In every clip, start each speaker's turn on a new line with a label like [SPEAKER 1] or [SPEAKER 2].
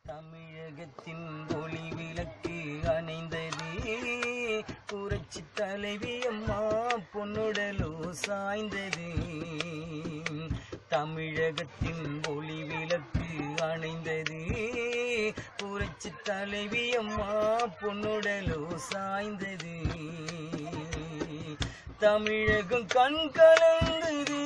[SPEAKER 1] தமிழகத்தின் ஒளி விளக்கு அணைந்தது புரட்சி தலைவி அம்மா பொன்னுடலோ சாய்ந்தது தமிழகத்தின் ஒளி விளக்கு அணைந்தது புரட்சி தலைவி அம்மா பொன்னுடலோ சாய்ந்தது தமிழகம் கண் கலந்தது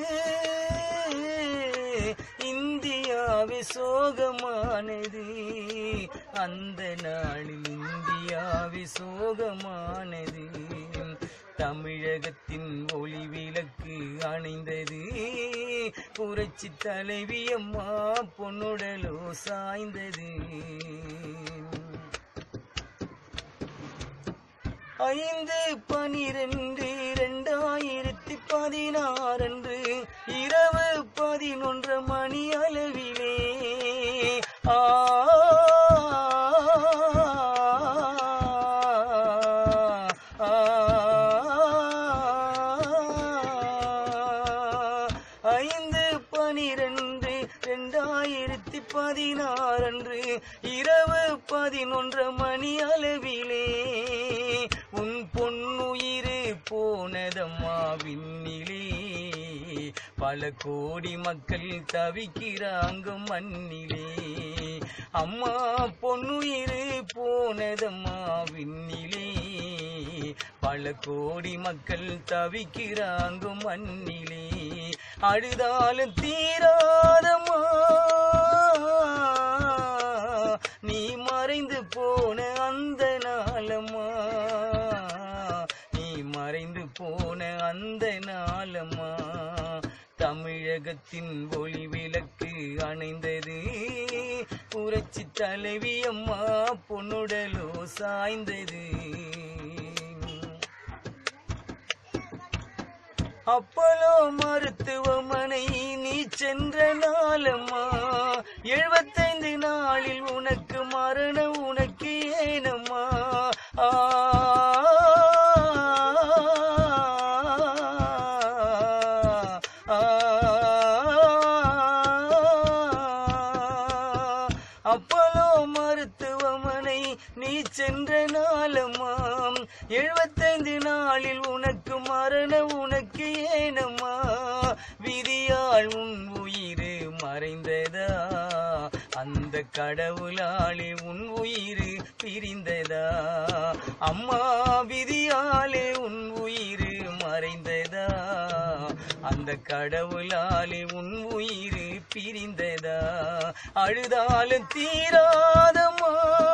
[SPEAKER 1] இந்தியாவே சோகமானது அந்த நாளில் இந்தியாவே சோகமானது தமிழகத்தின் ஒளி விளக்கு அணைந்தது புரட்சி தலைவி அம்மா பொன்னுடலோ சாய்ந்தது ஐந்து பனிரெண்டு இரண்டாயிரத்தி பதினாறன்று இரவு பதினொன்று மணி அளவிலே ஆ ஆ, ஐந்து பனிரெண்டு இரண்டாயிரத்தி பதினாறன்று இரவு பதினொன்று மணி அளவிலே உன் பொன்னுயிரு போனதம்மா விண்ணிலே பல கோடி மக்கள் தவிக்கிறாங்க மண்ணிலே அம்மா பொன்னுயிரு போனதம்மா விண்ணிலே பல கோடி மக்கள் தவிக்கிறாங்க மண்ணிலே அழுதாலும் தீராதம்மா நீ மறைந்து போன அந்த நாளம்மா நீ மறைந்து போன அந்த நாளம்மா தமிழகத்தின் ஒளி விளக்கு அணைந்தது புரட்சி தலைவி அம்மா பொன்னுடலோ சாய்ந்தது அப்பலோ மருத்துவமனை நீ சென்ற நாளம்மா எழுபத்தைந்து நாளில் உனக்கு மரணம் உனக்கு ஏனம்மா ஆ ஆ, அப்பலோ மருத்துவமனை நீ சென்ற நாளம்மாம் எழுபத்தைந்து நாளில் உனக்கு மரணம் உனக்கு ஏனம்மா விதியால் உன் உயிர் மறைந்ததா அந்த கடவுளாலே உன் உயிர் பிரிந்ததா அம்மா விதியாலே உன் உயிர் மறைந்ததா அந்த கடவுளாலே உன் உயிர் பிரிந்ததா அழுதாலும் தீராதம்மா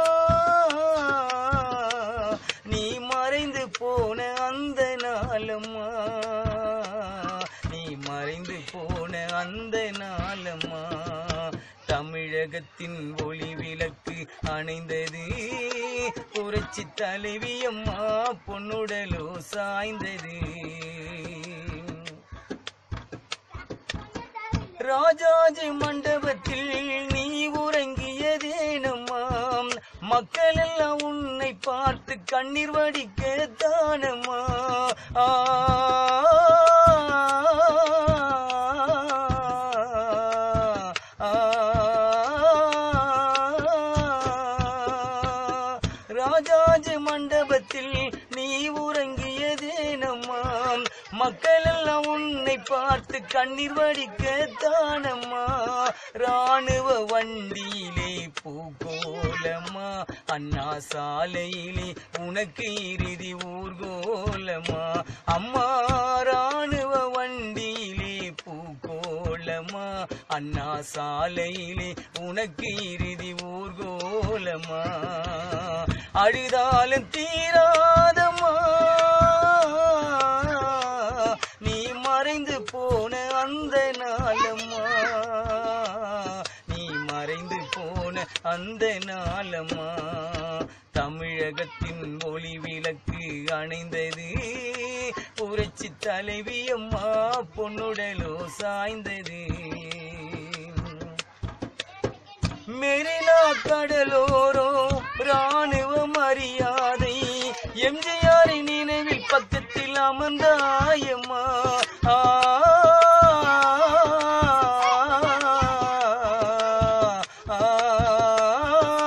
[SPEAKER 1] நீ மறைந்து போன அந்த நாளம்மா நீ மறைந்து போன அந்த நாளம்மா தமிழகத்தின் ஒளி விளக்கு அணைந்தது புரட்சி தலைவி அம்மா பொன்னுடலோ சாய்ந்தது ராஜாஜி மண்டபத்தில் நீ உறங்கியதேனம்மாம் மக்கள் எல்லாம் உன்னை பார்த்து கண்ணீர் வடிக்க தானம்மா ஆ ஆ, ராஜாஜி மண்டபத்தில் நீ உறங்கியதேனம்மாம் மக்கள் எல்லாம் உன்னை பார்த்து கண்ணீர் வடிக்க தானம்மா ராணுவ வண்டியிலே பூகோலம்மா அண்ணா சாலையிலே உனக்கு இறுதி ஊர்கோலம்மா அம்மா ராணுவ வண்டியிலே பூகோலம்மா அண்ணா சாலையிலே உனக்கு இறுதி ஊர்கோலம்மா அழுதாலும் தீராதம்மா நீ மறைந்து போன அந்த நாளம்மா நீ மறைந்து போன அந்த நாளம்மா தமிழகத்தின் ஒளி விளக்கு அணைந்தது புரட்சி தலைவி அம்மா பொன்னுடலோ சாய்ந்தது மெரினா கடலோரோ ராணுவ மரியாதை எம்ஜிஆரின் நினைவில் பக்கத்தில் அமர்ந்தாயம்மா ஆ ஆ,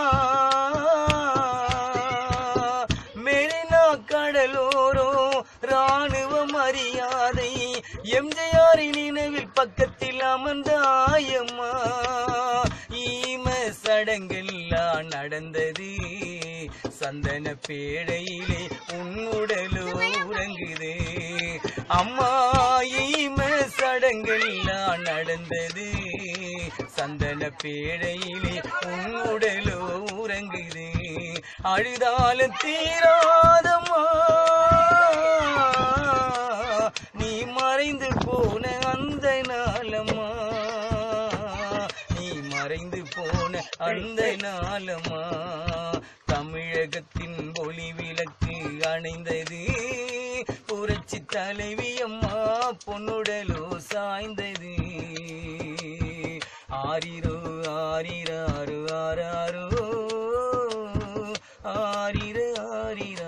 [SPEAKER 1] சடங்கெல்லாம் நடந்தது சந்தன பேழையிலே உன் உடலோ உறங்குது அம்மா ஈம சடங்கெல்லாம் நடந்தது சந்தன பேழையிலே உன் உடலோ உறங்குது அழுதாலும் தீராதம்மா நீ மறைந்து போன அந்த நாளம்மா நீ மறைந்து போன அந்த நாளம்மா தமிழகத்தின் ஒளி விளக்கு அணைந்தது புரட்சி தலைவி அம்மா பொன்னுடலோ சாய்ந்தது ஆரிரோ ஆரிராரு ஆராரோ ஆரிர ஆரிரா